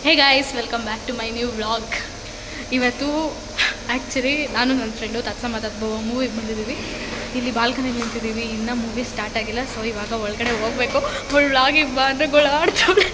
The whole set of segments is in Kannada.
Hey guys welcome back to my new vlog ಇವತ್ತು ಆ್ಯಕ್ಚುಲಿ ನಾನು ನನ್ನ ಫ್ರೆಂಡು ತತ್ಸ ಮಾತಾಡ್ಬೋ ಮೂವಿಗೆ ಬಂದಿದ್ದೀವಿ ಇಲ್ಲಿ ಬಾಲ್ಕನಿಗೆ ನಿಂತಿದ್ದೀವಿ ಇನ್ನೂ ಮೂವಿ ಸ್ಟಾರ್ಟ್ ಆಗಿಲ್ಲ ಸೊ ಇವಾಗ ಒಳಗಡೆ ಹೋಗಬೇಕು ಅವಳು ವ್ಲಾಗಿಗೆ ಬಾ ಅಂದರೆ ಗೊಳಾಡ್ತಾಳೆ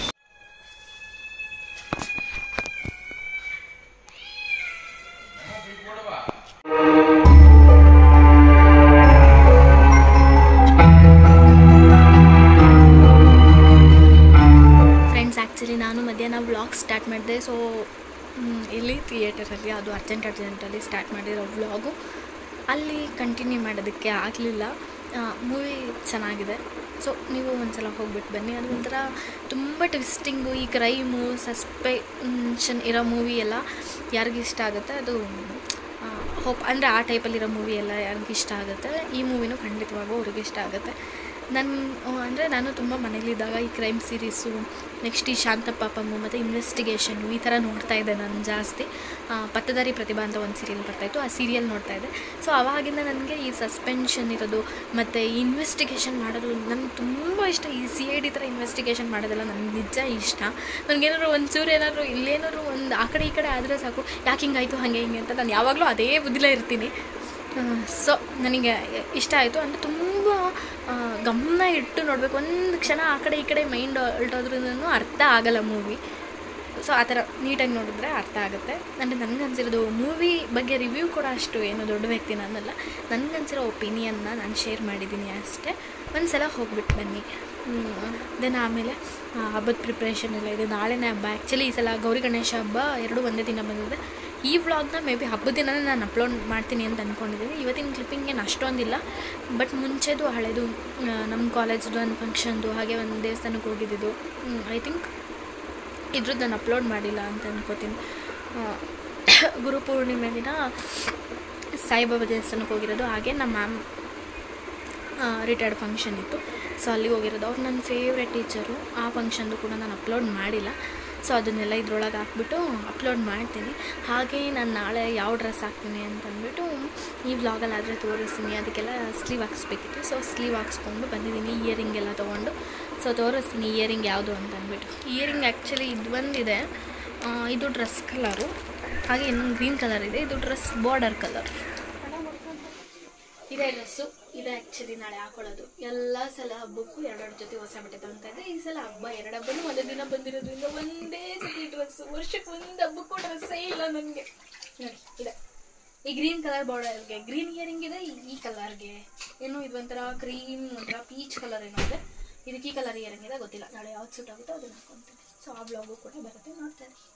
ಫ್ರೆಂಡ್ಸ್ ಆ್ಯಕ್ಚುಲಿ ನಾನು ಮಧ್ಯಾಹ್ನ ವ್ಲಾಗ್ ಸ್ಟಾರ್ಟ್ ಮಾಡಿದೆ ಸೊ ಇಲ್ಲಿ ಥಿಯೇಟರಲ್ಲಿ ಅದು ಅರ್ಜೆಂಟ್ ಅರ್ಜೆಂಟಲ್ಲಿ ಸ್ಟಾರ್ಟ್ ಮಾಡಿರೋ ವ್ಲಾಗು ಅಲ್ಲಿ ಕಂಟಿನ್ಯೂ ಮಾಡೋದಕ್ಕೆ ಆಗಲಿಲ್ಲ ಮೂವಿ ಚೆನ್ನಾಗಿದೆ ಸೊ ನೀವು ಒಂದ್ಸಲ ಹೋಗ್ಬಿಟ್ಟು ಬನ್ನಿ ಅದು ಒಂಥರ ತುಂಬ ಟ್ವಿಸ್ಟಿಂಗು ಈ ಕ್ರೈಮು ಸಸ್ಪೆನ್ಷನ್ ಇರೋ ಮೂವಿ ಎಲ್ಲ ಯಾರಿಗೆ ಇಷ್ಟ ಆಗುತ್ತೆ ಅದು ಹೋಪ್ ಅಂದರೆ ಆ ಟೈಪಲ್ಲಿರೋ ಮೂವಿ ಎಲ್ಲ ಯಾರಿಗೆ ಇಷ್ಟ ಆಗುತ್ತೆ ಈ ಮೂವಿನೂ ಖಂಡಿತವಾಗೂ ಅವ್ರಿಗೆ ಇಷ್ಟ ಆಗುತ್ತೆ ನನ್ನ ಅಂದರೆ ನಾನು ತುಂಬ ಮನೇಲಿದ್ದಾಗ ಈ ಕ್ರೈಮ್ ಸೀರೀಸು ನೆಕ್ಸ್ಟ್ ಈ ಶಾಂತಪಾಪಮ್ಮು ಮತ್ತು ಇನ್ವೆಸ್ಟಿಗೇಷನ್ನು ಈ ಥರ ನೋಡ್ತಾ ಇದ್ದೆ ನಾನು ಜಾಸ್ತಿ ಆ, ಪತ್ತದಾರಿ ಪ್ರತಿಭಾ ಅಂತ ಒಂದು ಸೀರಿಯಲ್ ಬರ್ತಾಯಿತ್ತು ಆ ಸೀರಿಯಲ್ ನೋಡ್ತಾ ಇದ್ದೆ ಸೊ ಆವಾಗಿಂದ ನನಗೆ ಈ ಸಸ್ಪೆನ್ಷನ್ ಇರೋದು ಮತ್ತು ಇನ್ವೆಸ್ಟಿಗೇಷನ್ ಮಾಡೋದು ನನಗೆ ತುಂಬ ಇಷ್ಟ ಈ ಸಿ ಐ ಡಿ ಥರ ಇನ್ವೆಸ್ಟಿಗೇಷನ್ ಮಾಡೋದೆಲ್ಲ ನನಗೆ ನಿಜ ಇಷ್ಟ ನನಗೇನಾದ್ರು ಒಂಚೂರು ಏನಾದ್ರು ಇಲ್ಲೇನಾದ್ರು ಒಂದು ಆ ಕಡೆ ಈ ಕಡೆ ಆದರೆ ಸಾಕು ಯಾಕೆ ಹಿಂಗಾಯಿತು ಹಾಗೆ ಹಿಂಗೆ ಅಂತ ನಾನು ಯಾವಾಗಲೂ ಅದೇ ಬುದ್ಧಿಲೇ ಇರ್ತೀನಿ ಸೊ ನನಗೆ ಇಷ್ಟ ಆಯಿತು ಅಂದರೆ ತುಂಬ ಆ, ಗಮನ ಇಟ್ಟು ನೋಡಬೇಕು ಒಂದು ಕ್ಷಣ ಆ ಕಡೆ ಈ ಕಡೆ ಮೈಂಡ್ ಹೊರಟೋದ್ರೂ ಅರ್ಥ ಆಗಲ್ಲ ಮೂವಿ ಸೊ ಆ ಥರ ನೀಟಾಗಿ ನೋಡಿದ್ರೆ ಅರ್ಥ ಆಗುತ್ತೆ ಅಂದರೆ ನನಗನ್ಸಿರೋದು ಮೂವಿ ಬಗ್ಗೆ ರಿವ್ಯೂ ಕೂಡ ಅಷ್ಟು ಏನು ದೊಡ್ಡ ವ್ಯಕ್ತಿ ನಾನಲ್ಲ ನನಗನ್ಸಿರೋ ಒಪಿನಿಯನ್ನ ನಾನು ಶೇರ್ ಮಾಡಿದ್ದೀನಿ ಅಷ್ಟೇ ಒಂದು ಸಲ ಹೋಗ್ಬಿಟ್ಟು ಬನ್ನಿ ದೆನ್ ಆಮೇಲೆ ಆ, ಹಬ್ಬದ ಪ್ರಿಪ್ರೇಷನ್ ಎಲ್ಲ ಇದೆ ನಾಳೆನೇ ಹಬ್ಬ ಆ್ಯಕ್ಚುಲಿ ಈ ಸಲ ಗೌರಿ ಗಣೇಶ ಹಬ್ಬ ಎರಡೂ ಒಂದೇ ದಿನ ಬಂದಿದೆ ಈ ವ್ಲಾಗ್ನ ಮೇ ಬಿ ಹಬ್ಬದ ದಿನನೇ ನಾನು ಅಪ್ಲೋಡ್ ಮಾಡ್ತೀನಿ ಅಂತ ಅಂದ್ಕೊಂಡಿದ್ದೀನಿ ಇವತ್ತಿನ ಕ್ಲಿಪ್ಪಿಂಗ್ ಏನು ಅಷ್ಟೊಂದಿಲ್ಲ ಬಟ್ ಮುಂಚೆದು ಹಳೆದು ಆ, ನಮ್ಮ ಕಾಲೇಜ್ದು ಒಂದು ಫಂಕ್ಷನ್ದು ಹಾಗೆ ಒಂದು ದೇವಸ್ಥಾನಕ್ಕೆ ಹೋಗಿದ್ದಿದ್ದು ಐ ಥಿಂಕ್ ಇದ್ರದ್ದು ನಾನು ಅಪ್ಲೋಡ್ ಮಾಡಿಲ್ಲ ಅಂತ ಅನ್ಕೋತೀನಿ ಆ, ಗುರುಪೂರ್ಣಿಮೆ ದಿನ ಸಾಯಿಬಾಬಾ ದೇವಸ್ಥಾನಕ್ಕೆ ಹೋಗಿರೋದು ಹಾಗೆ ನಮ್ಮ ಮ್ಯಾಮ್ ರಿಟೈರ್ಡ್ ಫಂಕ್ಷನ್ ಇತ್ತು ಸೊ ಅಲ್ಲಿಗೆ ಹೋಗಿರೋದು ಅವ್ರು ನನ್ನ ಫೇವ್ರೆಟ್ ಟೀಚರು ಆ ಫಂಕ್ಷನ್ದು ಕೂಡ ನಾನು ಅಪ್ಲೋಡ್ ಮಾಡಿಲ್ಲ ಸೊ ಅದನ್ನೆಲ್ಲ ಇದ್ರೊಳಗೆ ಹಾಕ್ಬಿಟ್ಟು ಅಪ್ಲೋಡ್ ಮಾಡ್ತೀನಿ ಹಾಗೆ ನಾನು ನಾಳೆ ಯಾವ ಡ್ರೆಸ್ ಹಾಕ್ತೀನಿ ಅಂತಂದ್ಬಿಟ್ಟು ಈ ವ್ಲಾಗಲ್ಲಿ ಆದರೆ ತೋರಿಸ್ತೀನಿ ಅದಕ್ಕೆಲ್ಲ ಸ್ಲೀವ್ ಹಾಕ್ಸ್ಬೇಕಿತ್ತು ಸೊ ಸ್ಲೀವ್ ಹಾಕ್ಸ್ಕೊಂಡು ಬಂದಿದ್ದೀನಿ ಇಯರಿಂಗ್ ಎಲ್ಲ ತೊಗೊಂಡು ಸೊ ತೋರಿಸ್ತೀನಿ ಇಯರಿಂಗ್ ಯಾವುದು ಅಂತ ಅಂದ್ಬಿಟ್ಟು ಇಯರಿಂಗ್ ಆ್ಯಕ್ಚುಲಿ ಇದು ಒಂದಿದೆ ಆ, ಇದು ಡ್ರೆಸ್ ಕಲರು ಹಾಗೆ ಇನ್ನೊಂದು ಗ್ರೀನ್ ಕಲರ್ ಇದೆ ಇದು ಡ್ರೆಸ್ ಬಾರ್ಡರ್ ಕಲರ್ ಇದೇ ಡ್ರೆಸ್ಸು ಇದೆ ಆ್ಯಕ್ಚುಲಿ ನಾಳೆ ಹಾಕೊಳ್ಳೋದು ಎಲ್ಲ ಸಲ ಹಬ್ಬಕ್ಕೂ ಎರಡೆರಡು ಜೊತೆ ಹೊಸ ಬಟ್ಟೆ ತಗೊತಾ ಇದ್ದೆ ಈ ಸಲ ಹಬ್ಬ ಎರಡು ಹಬ್ಬನೂ ಒಂದೇ ದಿನ ಬಂದಿರೋದ್ರಿಂದ ಒಂದೇ ಜೊತೆ ಡ್ರೆಸ್ ವರ್ಷಕ್ಕೆ ಒಂದು ಹಬ್ಬಕ್ಕೂ ಡ್ರೆಸ್ಸೇ ಇಲ್ಲ ನನಗೆ ನೋಡಿ ಇದೆ ಈ ಗ್ರೀನ್ ಕಲರ್ ಬಾರ್ಡರ್ಗೆ ಗ್ರೀನ್ ಇಯರಿಂಗ್ ಇದೆ ಈ- ಈ ಕಲರ್ಗೆ ಏನು ಇದು ಒಂಥರ ಕ್ರೀಮ್ ಒಂಥರ ಪೀಚ್ ಕಲರ್ ಏನೋ ಇದೆ ಇದಕ್ಕೆ ಈ ಕಲರ್ ಇಯರಿಂಗ್ ಇದೆ ಗೊತ್ತಿಲ್ಲ ನಾಳೆ ಯಾವ್ದು ಸೂಟ್ ಆಗುತ್ತೋ ಅದನ್ನ ಹಾಕೊಂತೀನಿ ಸೊ ಆ ಬ್ಲಾಗು ಕೂಡ ಬರುತ್ತೆ ನೋಡ್ತಾ ಇರಿ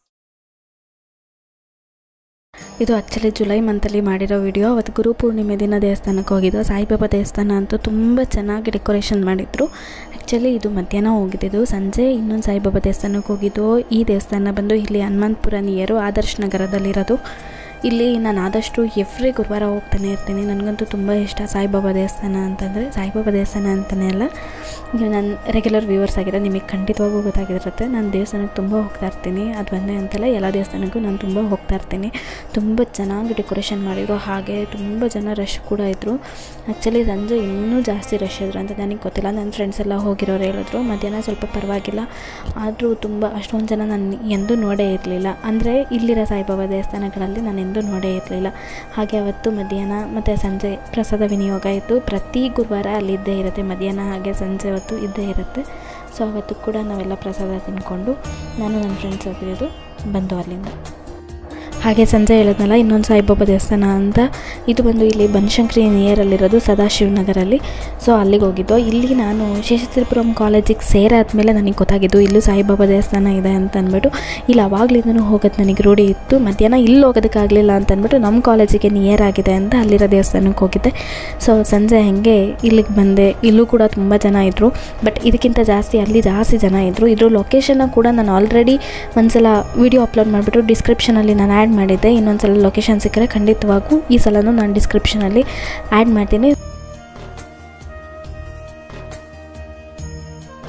ಇದು ಆ್ಯಕ್ಚುಲಿ ಜುಲೈ ಮಂತಲ್ಲಿ ಮಾಡಿರೋ ವಿಡಿಯೋ ಅವತ್ತು ಗುರು ಪೂರ್ಣಿಮೆ ದಿನ ದೇವಸ್ಥಾನಕ್ಕೆ ಹೋಗಿದ್ದು ಸಾಯಿಬಾಬಾ ದೇವಸ್ಥಾನ ಅಂತೂ ತುಂಬ ಚೆನ್ನಾಗಿ ಡೆಕೋರೇಷನ್ ಮಾಡಿದ್ರು ಆ್ಯಕ್ಚುಲಿ ಇದು ಮಧ್ಯಾಹ್ನ ಹೋಗಿದ್ದು ಸಂಜೆ ಇನ್ನೊಂದು ಸಾಯಿಬಾಬಾ ದೇವಸ್ಥಾನಕ್ಕೆ ಹೋಗಿದ್ದು ಈ ದೇವಸ್ಥಾನ ಬಂದು ಇಲ್ಲಿ ಹನುಮಂತಪುರ ನಿಯರು ಆದರ್ಶ್ ನಗರದಲ್ಲಿರೋದು ಇಲ್ಲಿ ನಾನು ಆದಷ್ಟು ಎವ್ರಿ ಗುರುವಾರ ಹೋಗ್ತಾನೆ ಇರ್ತೀನಿ ನನಗಂತೂ ತುಂಬ ಇಷ್ಟ ಸಾಯಿಬಾಬಾ ದೇವಸ್ಥಾನ ಅಂತಂದರೆ ಸಾಯಿಬಾಬಾ ದೇವಸ್ಥಾನ ಅಂತಲೇ ಅಲ್ಲ ನೀವು ನನ್ನ ರೆಗ್ಯುಲರ್ ವ್ಯೂವರ್ಸ್ ಆಗಿರೋ ನಿಮಗೆ ಖಂಡಿತವಾಗೂ ಗೊತ್ತಾಗಿರುತ್ತೆ ನಾನು ದೇವಸ್ಥಾನಕ್ಕೆ ತುಂಬ ಹೋಗ್ತಾ ಇರ್ತೀನಿ ಅದು ಒಂದೇ ಅಂತಲ್ಲ ಎಲ್ಲ ದೇವಸ್ಥಾನಕ್ಕೂ ನಾನು ತುಂಬ ಹೋಗ್ತಾ ಇರ್ತೀನಿ ತುಂಬ ಚೆನ್ನಾಗಿ ಡೆಕೋರೇಷನ್ ಮಾಡಿದ್ರು ಹಾಗೆ ತುಂಬ ಜನ ರಶ್ ಕೂಡ ಇದ್ದರು ಆ್ಯಕ್ಚುಲಿ ಸಂಜೆ ಇನ್ನೂ ಜಾಸ್ತಿ ರಶ್ ಇದ್ರು ಅಂತ ನನಗೆ ಗೊತ್ತಿಲ್ಲ ನನ್ನ ಫ್ರೆಂಡ್ಸ್ ಎಲ್ಲ ಹೋಗಿರೋರು ಹೇಳಿದ್ರು ಮಧ್ಯಾಹ್ನ ಸ್ವಲ್ಪ ಪರವಾಗಿಲ್ಲ ಆದರೂ ತುಂಬ ಅಷ್ಟೊಂದು ಜನ ನಾನು ಎಂದೂ ನೋಡೇ ಇರಲಿಲ್ಲ ಅಂದರೆ ಇಲ್ಲಿರೋ ಸಾಯಿಬಾಬಾ ದೇವಸ್ಥಾನಗಳಲ್ಲಿ ನಾನು ಎಂದೂ ನೋಡೇ ಇರಲಿಲ್ಲ ಹಾಗೆ ಅವತ್ತು ಮಧ್ಯಾಹ್ನ ಮತ್ತು ಸಂಜೆ ಪ್ರಸಾದ ವಿನಿಯೋಗ ಇತ್ತು ಪ್ರತಿ ಗುರುವಾರ ಅಲ್ಲಿ ಇದ್ದೇ ಇರುತ್ತೆ ಮಧ್ಯಾಹ್ನ ಹಾಗೆ ಸಂಜೆ ಹೊತ್ತು ಇದ್ದೇ ಇರುತ್ತೆ ಸೊ ಅವತ್ತು ಕೂಡ ನಾವೆಲ್ಲ ಪ್ರಸಾದ ತಿಂದ್ಕೊಂಡು ನಾನು ನನ್ನ ಫ್ರೆಂಡ್ಸ್ ಹೋಗಿರೋದು ಬಂದು ಅಲ್ಲಿಂದ ಹಾಗೆ ಸಂಜೆ ಹೇಳಿದ್ನಲ್ಲ ಇನ್ನೊಂದು ಸಾಯಿಬಾಬಾ ದೇವಸ್ಥಾನ ಅಂತ ಇದು ಬಂದು ಇಲ್ಲಿ ಬನಶಂಕರಿ ನಿಯರಲ್ಲಿರೋದು ಸದಾಶಿವನಗರಲ್ಲಿ ಸೊ ಅಲ್ಲಿಗೆ ಹೋಗಿದ್ದು ಇಲ್ಲಿ ನಾನು ಶೇಷಾದ್ರಿಪುರಂ ಕಾಲೇಜಿಗೆ ಸೇರಾದ್ಮೇಲೆ ನನಗೆ ಗೊತ್ತಾಗಿದ್ದು ಇಲ್ಲೂ ಸಾಯಿಬಾಬಾ ದೇವಸ್ಥಾನ ಇದೆ ಅಂತ ಅಂದ್ಬಿಟ್ಟು ಇಲ್ಲಿ ಅವಾಗಲಿಂದನೂ ಹೋಗೋದು ನನಗೆ ರೂಢಿ ಇತ್ತು ಮಧ್ಯಾಹ್ನ ಇಲ್ಲಿ ಹೋಗೋದಕ್ಕಾಗಲಿಲ್ಲ ಅಂತ ಅಂದ್ಬಿಟ್ಟು ನಮ್ಮ ಕಾಲೇಜಿಗೆ ನಿಯರ್ ಆಗಿದೆ ಅಂತ ಅಲ್ಲಿರೋ ದೇವಸ್ಥಾನಕ್ಕೆ ಹೋಗಿದ್ದೆ ಸೊ ಸಂಜೆ ಹಾಗೆ ಇಲ್ಲಿಗೆ ಬಂದೆ ಇಲ್ಲೂ ಕೂಡ ತುಂಬ ಜನ ಇದ್ದರು ಬಟ್ ಇದಕ್ಕಿಂತ ಜಾಸ್ತಿ ಅಲ್ಲಿ ಜಾಸ್ತಿ ಜನ ಇದ್ದರು ಇದ್ರ ಲೊಕೇಶನ್ನ ಕೂಡ ನಾನು ಆಲ್ರೆಡಿ ಒಂದ್ಸಲ ವೀಡಿಯೋ ಅಪ್ಲೋಡ್ ಮಾಡಿಬಿಟ್ಟು ಡಿಸ್ಕ್ರಿಪ್ಷನಲ್ಲಿ ನಾನು ಆ್ಯಡ್ ಮಾಡಿದ್ದೆ ಇನ್ನೊಂದು ಸಲ ಲೊಕೇಶನ್ ಸಿಕ್ಕರೆ ಖಂಡಿತವಾಗೂ ಈ ಸಲನೂ ನಾನು ಡಿಸ್ಕ್ರಿಪ್ಷನಲ್ಲಿ ಆ್ಯಡ್ ಮಾಡ್ತೀನಿ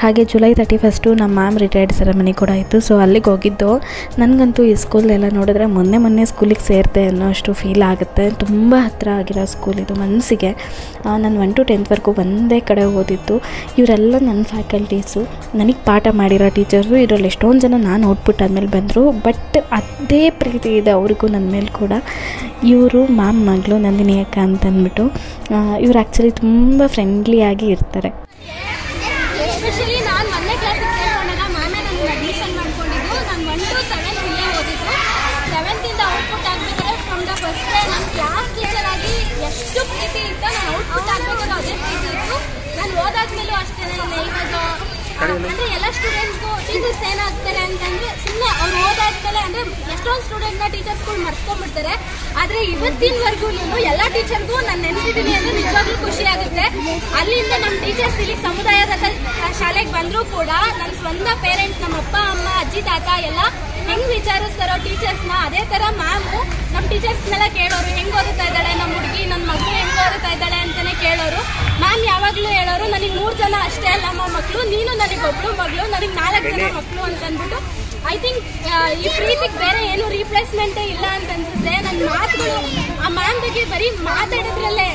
ಹಾಗೆ ಜುಲೈ ತರ್ಟಿ ಫಸ್ಟು ನಮ್ಮ ಮ್ಯಾಮ್ ರಿಟೈರ್ಡ್ ಸೆರೆಮನಿ ಕೂಡ ಇತ್ತು ಸೊ ಅಲ್ಲಿಗೆ ಹೋಗಿದ್ದು ನನಗಂತೂ ಈ ಸ್ಕೂಲೆಲ್ಲ ನೋಡಿದ್ರೆ ಮೊನ್ನೆ ಮೊನ್ನೆ ಸ್ಕೂಲಿಗೆ ಸೇರಿದೆ ಅನ್ನೋ ಅಷ್ಟು ಫೀಲ್ ಆಗುತ್ತೆ ತುಂಬ ಹತ್ತಿರ ಆಗಿರೋ ಸ್ಕೂಲ್ ಇದು ಮನಸ್ಸಿಗೆ ನಾನು ಒನ್ ಟು ಟೆಂತ್ವರೆಗೂ ಒಂದೇ ಕಡೆ ಓದಿದ್ದು ಇವರೆಲ್ಲ ನನ್ನ ಫ್ಯಾಕಲ್ಟೀಸು ನನಗೆ ಪಾಠ ಮಾಡಿರೋ ಟೀಚರ್ಸು ಇದರಲ್ಲಿ ಎಷ್ಟೊಂದು ಜನ ನಾನು ಔಟ್ಪುಟ್ ಆದಮೇಲೆ ಬಂದರು ಬಟ್ ಅದೇ ಪ್ರೀತಿ ಇದೆ ಅವ್ರಿಗೂ ನನ್ನ ಮೇಲೆ ಕೂಡ ಇವರು ಮ್ಯಾಮ್ ಮಗಳು ನಂದಿನಿ ಅಕ್ಕ ಅಂತ ಅಂದ್ಬಿಟ್ಟು ಇವ್ರು ಆ್ಯಕ್ಚುಲಿ ತುಂಬ ಫ್ರೆಂಡ್ಲಿಯಾಗಿ ಇರ್ತಾರೆ ಎಸ್ಪೆಷಲಿ ನಾನು ಒಂದನೇ ಕ್ಲಾಸಿಗೆ ಸೇರ್ಕೊಂಡಾಗ ಮ್ಯಾಮೇ ನನಗೆ ಅಡ್ಮಿಷನ್ ಮಾಡ್ಕೊಂಡಿದ್ದು ನಾನು ಒನ್ ಟು ಸೆವೆನ್ ಇಲ್ಲೇ ಓದಿದ್ದು ಸೆವೆಂತಿಂದ ಔಟ್ಪುಟ್ ಆಗಬೇಕಾದ್ರೆ ಫ್ರಮ್ ದ ಫಸ್ಟ್ ಡೇ ನನ್ನ ಕ್ಲಾಸ್ ಟೀಚರ್ ಆಗಿ ಎಷ್ಟು ಪ್ರೀತಿ ಇತ್ತು ನಾನು ಔಟ್ಪುಟ್ ಆಗಬೇಕಾದ್ರೆ ಅದೇ ಪ್ರೀತಿ ಇತ್ತು ನಾನು ಓದಾದ್ಮೇಲೂ ಅಷ್ಟೇ ಇವಾಗ ಅಂದ್ರೆ ಎಲ್ಲ ಸ್ಟೂಡೆಂಟ್ಸ್ಗೂ ಟೀಚರ್ಸ್ ಏನಾಗ್ತಾರೆ ಅಂತಂದ್ರೆ ಸುಮ್ಮನೆ ಅವ್ರು ಓದಾದ್ಮೇಲೆ ಅಂದ್ರೆ ಎಷ್ಟೊಂದು ಸ್ಟೂಡೆಂಟ್ನ ಟೀಚರ್ಸ್ಗಳು ಮರ್ತ್ಕೊಂಡ್ಬಿಡ್ತಾರೆ ಆದ್ರೆ ಇವತ್ತಿನವರೆಗೂ ಎಲ್ಲ ಟೀಚರ್ಗೂ ನಾನು ನೆನಪಿದ್ದೀನಿ ಅಂದ್ರೆ ನಿಜವಾಗ್ಲೂ ಖುಷಿ ಆಗುತ್ತೆ ಅಲ್ಲಿಂದ ನಮ್ಮ ಟೀಚರ್ಸ್ ಇಲ್ಲಿ ಸಮುದಾಯದ ಶಾಲೆಗೆ ಬಂದರೂ ಕೂಡ ನನ್ನ ಸ್ವಂತ ಪೇರೆಂಟ್ಸ್ ನಮ್ಮ ಅಪ್ಪ ಅಮ್ಮ ಅಜ್ಜಿ ತಾತ ಎಲ್ಲ ಹೆಂಗ್ ವಿಚಾರಿಸ್ತಾರೋ ಟೀಚರ್ಸ್ನ ಅದೇ ತರ ಮ್ಯಾಮು ನಮ್ಮ ಟೀಚರ್ಸ್ನೆಲ್ಲ ಕೇಳೋರು ಹೆಂಗ್ ಓದುತ್ತಾ ಇದ್ದಾಳೆ ನಮ್ಮ ಹುಡುಗಿ ನನ್ನ ಮಗಳು ಹೆಂಗ್ ಓದುತ್ತಾ ಇದ್ದಾಳೆ ಅಂತಾನೆ ಕೇಳೋರು ಮ್ಯಾಮ್ ಯಾವಾಗಲೂ ಹೇಳೋರು ನನಗೆ ಮೂರು ಜನ ಅಷ್ಟೇ ಅಲ್ಲಮ್ಮ ಮಕ್ಕಳು ನೀನು ನನಗೆ ಒಬ್ಳು ಮಗಳು ನನಗೆ ನಾಲ್ಕು ಜನ ಮಕ್ಕಳು ಅಂತ ಅಂದ್ಬಿಟ್ಟು ಐ ಥಿಂಕ್ ಈ ಪ್ರೀತಿಗೆ ಬೇರೆ ಏನು ರೀಪ್ಲೇಸ್ಮೆಂಟೇ ಇಲ್ಲ ಅಂತ ಅನ್ಸುತ್ತೆ ನನ್ನ ಮಾತುಗಳು ಆ ಮ್ಯಾಮ್ ಬಗ್ಗೆ ಬರೀ ಮಾತಾಡೋದ್ರಲ್ಲೇ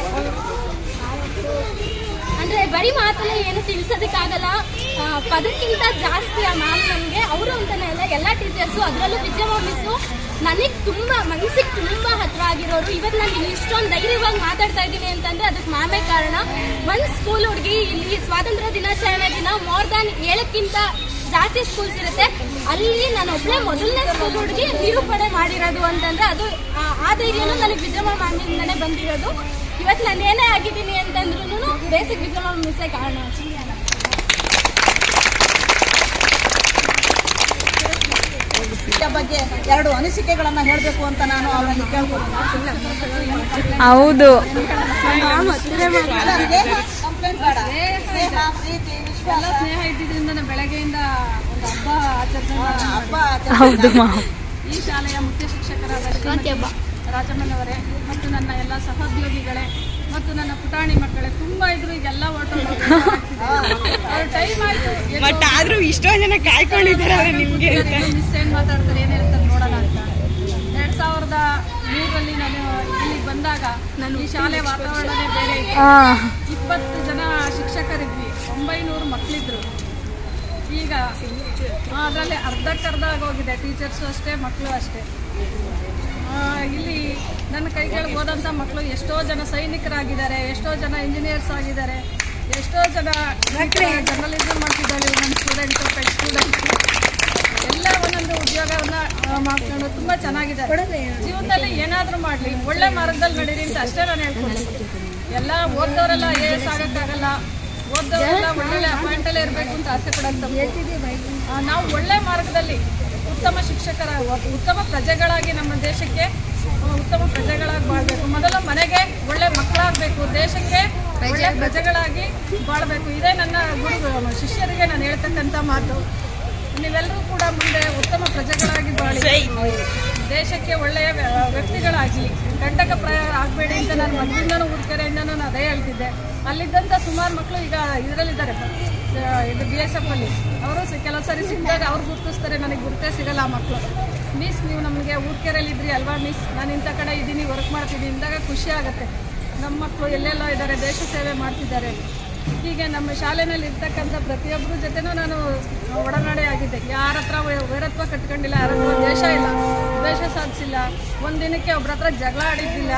ಅಂದ್ರೆ ಬರೀ ಮಾತಲ್ಲೇ ಏನು ತಿಳಿಸೋದಕ್ಕಾಗಲ್ಲ ಆ, ಪದಕ್ಕಿಂತ ಜಾಸ್ತಿ ಆ ಮ್ಯಾಮ್ ನನಗೆ ಅವರು ಅಂತಾನೆ ಅಲ್ಲ ಎಲ್ಲ ಟೀಚರ್ಸು ಅದರಲ್ಲೂ ವಿದ್ಯಮ ಮಿಸ್ಸು ನನಗೆ ತುಂಬ ಮನಸ್ಸಿಗೆ ತುಂಬ ಹತ್ರ ಆಗಿರೋರು ಇವತ್ತು ನಾನು ಇಲ್ಲಿ ಇಷ್ಟೊಂದು ಧೈರ್ಯವಾಗಿ ಮಾತಾಡ್ತಾ ಇದ್ದೀನಿ ಅಂತಂದ್ರೆ ಅದಕ್ಕೆ ಮ್ಯಾಮೇ ಕಾರಣ ಒಂದು ಸ್ಕೂಲ್ ಹುಡುಗಿ ಇಲ್ಲಿ ಸ್ವಾತಂತ್ರ್ಯ ದಿನಾಚರಣೆ ದಿನ ಮೋರ್ ದ್ಯಾನ್ ಏಳಕ್ಕಿಂತ ಜಾಸ್ತಿ ಸ್ಕೂಲ್ಸ್ ಇರುತ್ತೆ ಅಲ್ಲಿ ನಾನು ಒಬ್ಬಳೇ ಮೊದಲನೇ ಸ್ಕೂಲ್ ಹುಡುಗಿ ನಿರೂಪಣೆ ಮಾಡಿರೋದು ಅಂತಂದ್ರೆ ಅದು ಆ- ಆ ಧೈರ್ಯನೂ ನನಗೆ ವಿಜಯಮ್ಮ ಮ್ಯಾಮಿಂದನೇ ಬಂದಿರೋದು ಇವತ್ತು ನಾನು ಏನೇ ಆಗಿದ್ದೀನಿ ಅಂತಂದ್ರೂ ಬೇಸಿಕ್ ವಿಜಯಮ್ಮ ಮಿಸ್ಸೇ ಕಾರಣ ಇದರ ಬಗ್ಗೆ ಎರಡು ಅನಿಸಿಕೆಗಳನ್ನ ಹೇಳಬೇಕು ಅಂತ ನಾನು ಅವರಲ್ಲಿ ಕೇಳ್ಕೊತೀನಿ ಹೌದು ಕಂಪ್ಲೇಂಟ್ ಬೇಡ ಸ್ನೇಹ ಪ್ರೀತಿ ವಿಶ್ವಾಸ ಸ್ನೇಹ ಇದ್ದಿದ್ರಿಂದ ಬೆಳಗ್ಗೆಯಿಂದ ಒಂದು ಹಬ್ಬ ಆಚರಣೆ ಹಬ್ಬ ಆಚರಣೆ ಹೌದು ಮಾ ಈ ಶಾಲೆಯ ಮುಖ್ಯ ಶಿಕ್ಷಕರಾದ ಶ್ರೀಮತಿ ರಾಜಮ್ಮನವರೇ ಮತ್ತು ನನ್ನ ಎಲ್ಲ ಸಹೋದ್ಯೋಗಿಗಳೇ ಮತ್ತು ನನ್ನ ಪುಟಾಣಿ ಮಕ್ಕಳೇ ತುಂಬಾ ಇದ್ರು ಈಗೆಲ್ಲ ಹೊರಟು ಅವ್ರ ಟೈಮ್ ಆಯ್ತು ಬಟ್ ಆದ್ರೂ ಇಷ್ಟೊಂದ್ ಜನ ಕಾಯ್ಕೊಂಡಿದ್ದಾರೆ ನಿಮ್ಗೆ ಮಿಸ್ ಏನ್ ಮಾತಾಡ್ತಾರೆ ಏನ್ ಹೇಳ್ತಾರೆ ನೋಡೋಣ ಅಂತ ಎರಡ್ ಸಾವಿರದ ಮೂರರಲ್ಲಿ ನಾನು ಇಲ್ಲಿಗೆ ಬಂದಾಗ ನಾನು ಈ ಶಾಲೆ ವಾತಾವರಣನೇ ಬೇರೆ ಇತ್ತು ಇಪ್ಪತ್ತು ಜನ ಶಿಕ್ಷಕರಿದ್ವಿ ಒಂಬೈನೂರು ಮಕ್ಕಳಿದ್ರು ಈಗ ಅದರಲ್ಲಿ ಅರ್ಧಕ್ಕರ್ಧ ಆಗೋಗಿದೆ ಟೀಚರ್ಸು ಅಷ್ಟೇ ಮಕ್ಕಳು ಅಷ್ಟೇ ಆ, ಇಲ್ಲಿ ನನ್ನ ಕೈಗಳು ಓದಂಥ ಮಕ್ಕಳು ಎಷ್ಟೋ ಜನ ಸೈನಿಕರಾಗಿದ್ದಾರೆ ಎಷ್ಟೋ ಜನ ಇಂಜಿನಿಯರ್ಸ್ ಆಗಿದ್ದಾರೆ ಎಷ್ಟೋ ಜನ ಜರ್ನಲಿಸಮ್ ಮಾಡ್ತಿದ್ದಾರೆ ನನ್ನ ಸ್ಟೂಡೆಂಟು ಪೆಟ್ ಸ್ಟೂಡೆಂಟ್ಸ್ ಎಲ್ಲ ಒಂದೊಂದು ಉದ್ಯೋಗವನ್ನ ಆ, ಮಾಡ್ಕೊಂಡು ತುಂಬ ಚೆನ್ನಾಗಿದ್ದಾರೆ ಜೀವನದಲ್ಲಿ ಏನಾದರೂ ಮಾಡಲಿ ಒಳ್ಳೆ ಮಾರ್ಗದಲ್ಲಿ ನಡೀರಿ ಅಂತ ಅಷ್ಟೇ ನಾನು ಹೇಳ್ಕೊಡ್ತೀನಿ ಎಲ್ಲ ಓದ್ದವರೆಲ್ಲ ಎ ಎಸ್ ಆಗೋಕ್ಕಾಗಲ್ಲ ಓದ್ದವರೆಲ್ಲ ಒಳ್ಳೊಳ್ಳೆ ಅಪಾಯಿಂಟಲ್ಲೇ ಇರಬೇಕು ಅಂತ ಆಸೆ ಪಡೋದು ತಪ್ಪು. ಆ, ನಾವು ಒಳ್ಳೆ ಮಾರ್ಗದಲ್ಲಿ ಉತ್ತಮ ಶಿಕ್ಷಕರ ಉತ್ತಮ ಪ್ರಜೆಗಳಾಗಿ ನಮ್ಮ ದೇಶಕ್ಕೆ ಆ, ಉತ್ತಮ ಪ್ರಜೆಗಳಾಗಿ ಬಾಳ್ಬೇಕು ಮೊದಲು ಮನೆಗೆ ಒಳ್ಳೆ ಮಕ್ಕಳಾಗಬೇಕು ದೇಶಕ್ಕೆ ಒಳ್ಳೆ ಪ್ರಜೆಗಳಾಗಿ ಬಾಳ್ಬೇಕು ಇದೇ ನನ್ನ ಗುರು ಶಿಷ್ಯರಿಗೆ ನಾನು ಹೇಳ್ತಕ್ಕಂಥ ಮಾತು ನೀವೆಲ್ಲರೂ ಕೂಡ ಮುಂದೆ ಉತ್ತಮ ಪ್ರಜೆಗಳಾಗಿ ಬಾಳಿ ದೇಶಕ್ಕೆ ಒಳ್ಳೆಯ ವ್ಯ- ವ್ಯಕ್ತಿಗಳಾಗಿ ಕಂಟಕ ಪ್ರಾಯ ಆಗಬೇಡಿ ಅಂತ ನಾನು ಮೊದಲಿಂದನೂ ಊರ್ಕೆರೆಯಿಂದನೂ ನಾನು ಅದೇ ಹೇಳ್ತಿದ್ದೆ ಅಲ್ಲಿದ್ದಂಥ ಸುಮಾರು ಮಕ್ಕಳು ಈಗ ಇದರಲ್ಲಿದ್ದಾರೆ ಇದು ಬಿ ಎಸ್ ಎಫ್ ಅಲ್ಲಿ ಅವರು ಕೆಲವು ಸರಿ ಸಿಕ್ಕಿದಾಗ ಅವ್ರು ಗುರುತಿಸ್ತಾರೆ ನನಗೆ ಗುರುತೇ ಸಿಗಲ್ಲ ಆ ಮಕ್ಕಳು ಮಿಸ್ ನೀವು ನಮಗೆ ಊರ್ಕೆರೆಯಲ್ಲಿ ಇದ್ರಿ ಅಲ್ವಾ ಮಿಸ್ ನಾನು ಇಂಥ ಕಡೆ ಇದ್ದೀನಿ ವರ್ಕ್ ಮಾಡ್ತಿದ್ದೀನಿ ಅಂದಾಗ ಖುಷಿ ಆಗುತ್ತೆ ನಮ್ಮ ಮಕ್ಕಳು ಎಲ್ಲೆಲ್ಲ ಇದ್ದಾರೆ ದೇಶ ಸೇವೆ ಮಾಡ್ತಿದ್ದಾರೆ ಹೀಗೆ ನಮ್ಮ ಶಾಲೆಯಲ್ಲಿ ಇರ್ತಕ್ಕಂಥ ಪ್ರತಿಯೊಬ್ಬರ ಜೊತೆನೂ ನಾನು ಒಡನಾಡಿ ಆಗಿದ್ದೆ ಯಾರ ಹತ್ರ ವೈ- ವೈರತ್ವ ಕಟ್ಕೊಂಡಿಲ್ಲ ಯಾರ ಹತ್ರ ದ್ವೇಷ ಇಲ್ಲ ದ್ವೇಷ ಸಾಧಿಸಿಲ್ಲ ಒಂದು ದಿನಕ್ಕೆ ಒಬ್ರ ಹತ್ರ ಜಗಳ ಆಡಿದ್ದಿಲ್ಲ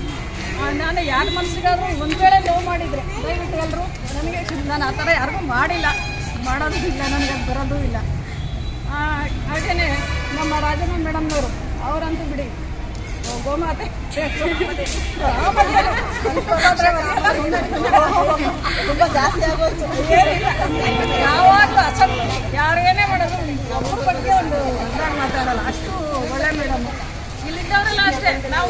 ಆ, ನಾನು ಯಾರ ಮನಸ್ಸಿಗಾದ್ರೂ ಒಂದು ವೇಳೆ ನೋವು ಮಾಡಿದರೆ ದಯವಿಟ್ಟು ಎಲ್ಲರೂ ನನಗೆ ನಾನು ಆ ಥರ ಯಾರಿಗೂ ಮಾಡಿಲ್ಲ ಮಾಡೋದು ಇಲ್ಲ ನನಗೆ ಅದು ಬರೋದು ಇಲ್ಲ ಆ, ಹಾಗೇನೆ ನಮ್ಮ ರಾಜಮ್ಮ ಮೇಡಮ್ನವರು ಅವರಂತೂ ಬಿಡಿ ಓ, ಗೋಮಾತೆ ತುಂಬಾ ಜಾಸ್ತಿ ಆಗೋಯ್ತು ಯಾವಾಗಲೂ ಅಸಲ್ ಯಾರು ಏನೇ ಮಾಡೋದು ಒಬ್ಬರ ಬಗ್ಗೆ ಒಂದು ಇದಾಗಿ ಮಾತಾಡಲ್ಲ ಅಷ್ಟು ಒಳ್ಳೆ ಮೇಡಮ್ ಇಲ್ಲಿದ್ದವರೆಲ್ಲ ಅಷ್ಟೇ ನಾವು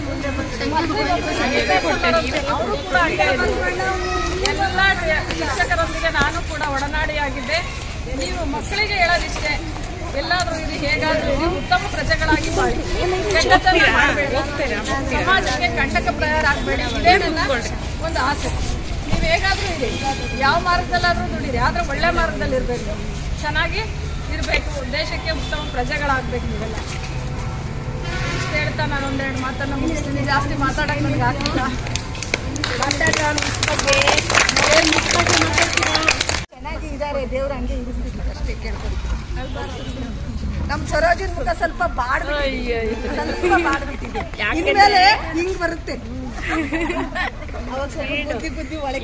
ಅವರು ಕೂಡ ಹಂಗೆ ಇದ್ರು. ಎಲ್ಲ ಶಿಕ್ಷಕರೊಂದಿಗೆ ನಾನು ಕೂಡ ಒಡನಾಡಿಯಾಗಿದ್ದೆ ನೀವು ಮಕ್ಕಳಿಗೆ ಹೇಳೋದಿಷ್ಟೇ ಎಲ್ಲಾದ್ರೂ ಇದು ಹೇಗಾದ್ರೂ ಇರಿ, ಉತ್ತಮ ಪ್ರಜೆಗಳಾಗಿ ಬಾಳಿ ಕೆಟ್ಟತನ ಮಾಡಬೇಡಿ ಸಮಾಜಕ್ಕೆ ಕಂಟಕ ಪ್ರಾಯರಾಗಬೇಡಿ ಇದೇ ನನ್ನ ಒಂದು ಆಸೆ ನೀವೇ ಹೇಗಾದ್ರೂ ಇರಿ ಯಾವ ಮಾರ್ಗದಲ್ಲಾದ್ರೂ ದುಡೀರಿ ಆದ್ರೆ ಒಳ್ಳೆ ಮಾರ್ಗದಲ್ಲಿ ಇರಬೇಕು ಚೆನ್ನಾಗಿ ಇರಬೇಕು ದೇಶಕ್ಕೆ ಉತ್ತಮ ಪ್ರಜೆಗಳಾಗ್ಬೇಕು ನೀವೆಲ್ಲ ಇಷ್ಟು ಹೇಳ್ತಾ ನಾನು ಒಂದೆರಡು ಮಾತನ್ನ ಮುಗಿಸ್ತೀನಿ ಜಾಸ್ತಿ ಮಾತಾಡಕ್ಕೆ ನನಗೆ ಆಗ್ತಿಲ್ಲ ಮಾತಾಡೋಣ ಬಗ್ಗೆ ಚೆನ್ನಾಗಿ ಇದ್ದಾರೆ ದೇವ್ರ ಹಂಗೆ ಇರಿಸ್ಬೇಕು ಅಷ್ಟೇ ಕೇಳ್ಕೊಳ್ತೀನಿ ನಮ್ ಸರೋಜಿನ ಮುಖ ಸ್ವಲ್ಪ ಬಾಡ್ಬಿಟ್ಟಿದೆ ಸ್ವಲ್ಪ ಬಾಡ್ಬಿಟ್ಟಿದೆ ಇನ್ಮೇಲೆ ಹಿಂಗ್ ಬರುತ್ತೆ ಅವಾಗ ಸ್ವಲ್ಪ ಬುದ್ಧಿ ಬುದ್ಧಿ ಒಳಗೆ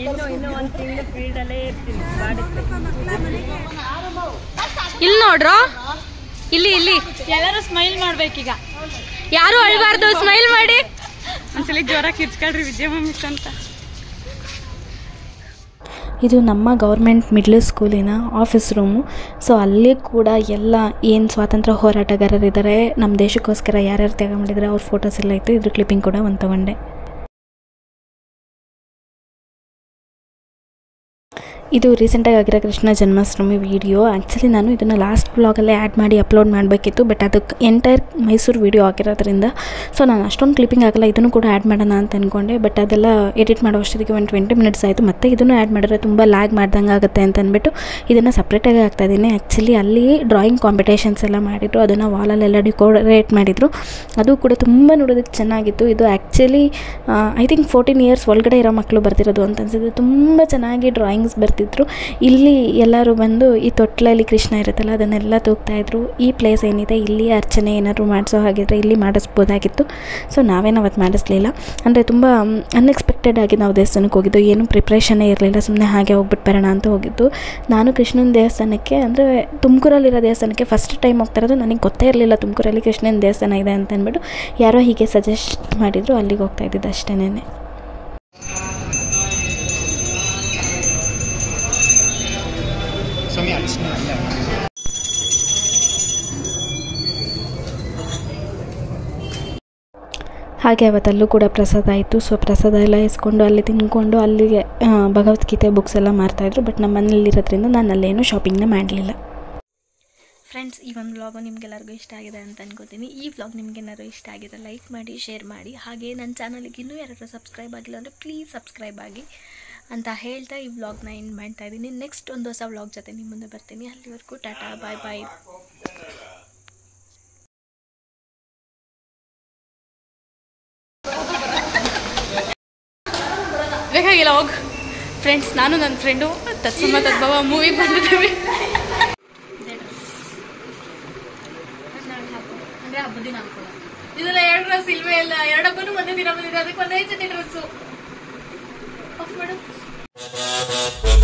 ಇಲ್ಲಿ ನೋಡ್ರೋ ಇಲ್ಲಿ ಇಲ್ಲಿ ಎಲ್ಲರೂ ಸ್ಮೈಲ್ ಮಾಡ್ಬೇಕೀಗ ಯಾರು ಅಳ್ಬಾರ್ದು ಸ್ಮೈಲ್ ಮಾಡಿ ಒಂದ್ಸಲಿ ಜೋರ ಕಿರ್ಚ್ಕೊಳ್ರಿ ವಿದ್ಯಮ್ಮ ಮಿಸ್ ಅಂತ ಇದು ನಮ್ಮ ಗೌರ್ಮೆಂಟ್ ಮಿಡ್ಲ್ ಸ್ಕೂಲಿನ ಆಫೀಸ್ ರೂಮು ಸೊ ಅಲ್ಲಿ ಕೂಡ ಎಲ್ಲ ಏನು ಸ್ವಾತಂತ್ರ್ಯ ಹೋರಾಟಗಾರರಿದ್ದಾರೆ ನಮ್ಮ ದೇಶಕ್ಕೋಸ್ಕರ ಯಾರ್ಯಾರು ತ್ಯಾಗ ಮಾಡಿದ್ದಾರೆ ಅವ್ರ ಫೋಟೋಸ್ ಎಲ್ಲ ಇತ್ತು ಇದ್ರ ಕ್ಲಿಪ್ಪಿಂಗ್ ಕೂಡ ಒಂದು ತೊಗೊಂಡೆ ಇದು ರೀಸೆಂಟಾಗಿ ಆಗಿರೋ ಕೃಷ್ಣ ಜನ್ಮಾಷ್ಟಮಿ ವಿಡಿಯೋ ಆ್ಯಕ್ಚುಲಿ ನಾನು ಇದನ್ನು ಲಾಸ್ಟ್ ಬ್ಲಾಗಲ್ಲೇ ಆ್ಯಡ್ ಮಾಡಿ ಅಪ್ಲೋಡ್ ಮಾಡಬೇಕಿತ್ತು ಬಟ್ ಅದಕ್ಕೆ ಎಂಟೈರ್ ಮೈಸೂರು ವಿಡಿಯೋ ಆಗಿರೋದ್ರಿಂದ ಸೊ ನಾನು ಅಷ್ಟೊಂದು ಕ್ಲಿಪ್ಪಿಂಗ್ ಆಗಲ್ಲ ಇದನ್ನು ಕೂಡ ಆ್ಯಡ್ ಮಾಡೋಣ ಅಂತ ಅಂದ್ಕೊಂಡೆ ಬಟ್ ಅದೆಲ್ಲ ಎಡಿಟ್ ಮಾಡೋ ಅಷ್ಟೊತ್ತಿಗೆ ಒಂದು ಟ್ವೆಂಟಿ ಮಿನಿಟ್ಸ್ ಆಯಿತು ಮತ್ತೆ ಇದನ್ನು ಆ್ಯಡ್ ಮಾಡಿದ್ರೆ ತುಂಬ ಲ್ಯಾಗ್ ಮಾಡ್ದಂಗೆ ಆಗುತ್ತೆ ಅಂತ ಅಂದ್ಬಿಟ್ಟು ಇದನ್ನು ಸಪ್ರೇಟಾಗಿ ಹಾಕ್ತಾಯಿದ್ದೀನಿ ಆ್ಯಕ್ಚುಲಿ ಅಲ್ಲಿ ಡ್ರಾಯಿಂಗ್ ಕಾಂಪಿಟೇಷನ್ಸ್ ಎಲ್ಲ ಮಾಡಿದ್ರು ಅದನ್ನು ವಾಲಲ್ಲೆಲ್ಲ ಡಿಕೋರೇಟ್ ಮಾಡಿದರು ಅದು ಕೂಡ ತುಂಬ ನೋಡೋದಕ್ಕೆ ಚೆನ್ನಾಗಿತ್ತು ಇದು actually I think fourteen years ಒಳಗಡೆ ಇರೋ ಮಕ್ಕಳು ಬರ್ತಿರೋದು ಅಂತ ಅನ್ಸುತ್ತೆ ತುಂಬ ಚೆನ್ನಾಗಿ ಡ್ರಾಯಿಂಗ್ಸ್ ಬರ್ತಿದ್ರು ಇಲ್ಲಿ ಎಲ್ಲರೂ ಬಂದು ಈ ತೊಟ್ಲಲ್ಲಿ ಕೃಷ್ಣ ಇರುತ್ತಲ್ಲ ಅದನ್ನೆಲ್ಲ ತೂಗ್ತಾಯಿದ್ರು ಈ ಪ್ಲೇಸ್ ಏನಿದೆ ಇಲ್ಲಿ ಅರ್ಚನೆ ಏನಾದ್ರು ಮಾಡಿಸೋ ಹಾಗಿದ್ರೆ ಇಲ್ಲಿ ಮಾಡಿಸ್ಬೋದಾಗಿತ್ತು ಸೊ ನಾವೇನು ಅವತ್ತು ಮಾಡಿಸ್ಲಿಲ್ಲ ಅಂದರೆ ತುಂಬ ಅನ್ಎಕ್ಸ್ಪೆಕ್ಟೆಡ್ ಆಗಿ ನಾವು ದೇವಸ್ಥಾನಕ್ಕೆ ಹೋಗಿದ್ದು ಏನು ಪ್ರಿಪ್ರೇಷನ್ನೇ ಇರಲಿಲ್ಲ ಸುಮ್ಮನೆ ಹಾಗೆ ಹೋಗ್ಬಿಟ್ಟು ಬರೋಣ ಅಂತ ಹೋಗಿದ್ದು ನಾನು ಕೃಷ್ಣನ ದೇವಸ್ಥಾನಕ್ಕೆ ಅಂದರೆ ತುಮಕೂರಲ್ಲಿರೋ ದೇವಸ್ಥಾನಕ್ಕೆ ಫಸ್ಟ್ ಟೈಮ್ ಹೋಗ್ತಾ ಇರೋದು ನನಗೆ ಗೊತ್ತೇ ಇರಲಿಲ್ಲ ತುಮಕೂರಲ್ಲಿ ಕೃಷ್ಣನ ದೇವಸ್ಥಾನ ಇದೆ ಅಂತ ಅಂದ್ಬಿಟ್ಟು ಯಾರೋ ಹೀಗೆ ಸಜೆಸ್ಟ್ ಮಾಡಿದರು ಅಲ್ಲಿಗೆ ಹೋಗ್ತಾ ಇದ್ದಿದ್ದು ಅಷ್ಟೇನೆ ಹಾಗೆ ಅವತ್ತಲ್ಲೂ ಕೂಡ ಪ್ರಸಾದ ಆಯಿತು ಸೊ ಪ್ರಸಾದ ಎಲ್ಲ ಇಸ್ಕೊಂಡು ಅಲ್ಲಿ ತಿನ್ಕೊಂಡು ಅಲ್ಲಿಗೆ ಆ, ಭಗವದ್ಗೀತೆ ಬುಕ್ಸ್ ಎಲ್ಲ ಮಾರ್ತಾಯಿದ್ರು ಬಟ್ ನಮ್ಮ ಮನೇಲಿರೋದ್ರಿಂದ ನಾನು ಅಲ್ಲೇನು ಶಾಪಿಂಗ್ನೇ ಮಾಡಲಿಲ್ಲ ಫ್ರೆಂಡ್ಸ್ ಈ ಒಂದು ವ್ಲಾಗು ನಿಮಗೆಲ್ಲರಿಗೂ ಇಷ್ಟ ಆಗಿದೆ ಅಂತ ಅನ್ಕೋತೀನಿ ಈ ವ್ಲಾಗ್ ನಿಮಗೇನಾದ್ರು ಇಷ್ಟ ಆಗಿದೆ ಲೈಕ್ ಮಾಡಿ ಶೇರ್ ಮಾಡಿ ಹಾಗೆ ನನ್ನ ಚಾನಲ್ಗೆ ಇನ್ನೂ ಯಾರಾದರೂ ಸಬ್ಸ್ಕ್ರೈಬ್ ಆಗಿಲ್ಲ ಅಂದರೆ ಪ್ಲೀಸ್ ಸಬ್ಸ್ಕ್ರೈಬ್ ಆಗಿ ಅಂತ ಹೇಳ್ತಾ ಈ ವ್ಲಾಗ್ನ ಎಂಡ್ ಮಾಡ್ತಾ ಇದ್ದೀನಿ ನೆಕ್ಸ್ಟ್ ಒಂದು ಹೊಸ ವ್ಲಾಗ್ ಜೊತೆ ನಿಮ್ಮ ಮುಂದೆ ಬರ್ತೀನಿ ಅಲ್ಲಿವರೆಗೂ ಟಾಟಾ ಬಾಯ್ ಬಾಯ್ ಬೇಕಾಗಿಲ್ಲ ಹೋಗ್ ಫ್ರೆಂಡ್ಸ್ ನಾನು ನನ್ನ ಫ್ರೆಂಡು ತತ್ಸಮ ತದ್ಭವ ಮೂವಿಗೆ ಬಂದಿದ್ದೀವಿ ಅಂದ್ರೆ ಹಬ್ಬದ ದಿನ ಅನ್ಕೊಳ್ಳ ಇದೆಲ್ಲ ಎರಡು ಡ್ರೆಸ್ ಇಲ್ವೇ ಇಲ್ಲ ಎರಡು ಹಬ್ಬನು ಒಂದೇ ದಿನ ಬಂದಿದೆ ಅದಕ್ಕೆ ಒಂದೇ ಜೊತೆ ಡ್ರೆಸ್ಸು ಆಫ್ ಮಾಡು